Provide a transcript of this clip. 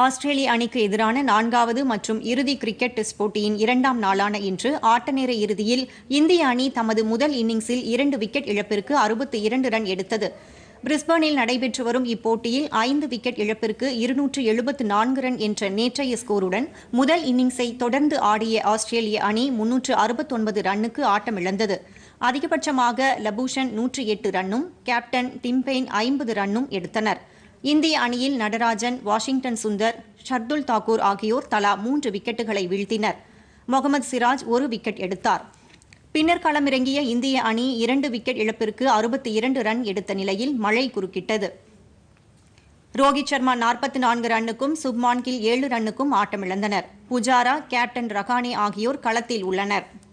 ஆஸ்திரேலிய அணிக்கு எதிரான நான்காவது மற்றும் இறுதி கிரிக்கெட் டெஸ்ட் போட்டியின் இரண்டாம் நாளான இன்று ஆட்டநேர இறுதியில் இந்திய அணி தமது முதல் இன்னிங்ஸில் இரண்டு விக்கெட் இழப்பிற்கு அறுபத்தி இரண்டு ரன் எடுத்தது பிரிஸ்பேனில் நடைபெற்று வரும் இப்போட்டியில் ஐந்து விக்கெட் இழப்பிற்கு இருநூற்று எழுபத்து நான்கு ரன் என்ற நேற்றைய ஸ்கோருடன் முதல் இன்னிங்ஸை தொடர்ந்து ஆடிய ஆஸ்திரேலிய அணி முன்னூற்று அறுபத்தொன்பது ரன்னுக்கு ஆட்டமிழந்தது அதிகபட்சமாக லபூஷன் நூற்று எட்டு ரன்னும் கேப்டன் டிம்பெயின் ஐம்பது ரன்னும் எடுத்தனர் இந்திய அணியில் நடராஜன் வாஷிங்டன் சுந்தர் ஷர்துல் தாக்கூர் ஆகியோர் தலா மூன்று விக்கெட்டுகளை வீழ்த்தினர் முகமது சிராஜ் ஒரு விக்கெட் எடுத்தார் பின்னர் களமிறங்கிய இந்திய அணி இரண்டு விக்கெட் இழப்பிற்கு அறுபத்தி இரண்டு ரன் எடுத்த நிலையில் மழை குறுக்கிட்டது ரோஹித் சர்மா நாற்பத்தி நான்கு ரன்னுக்கும் சுப்மான் கில் ஏழு ரன்னுக்கும் ஆட்டமிழந்தனர் புஜாரா கேப்டன் ரகானே ஆகியோர் களத்தில் உள்ளனர்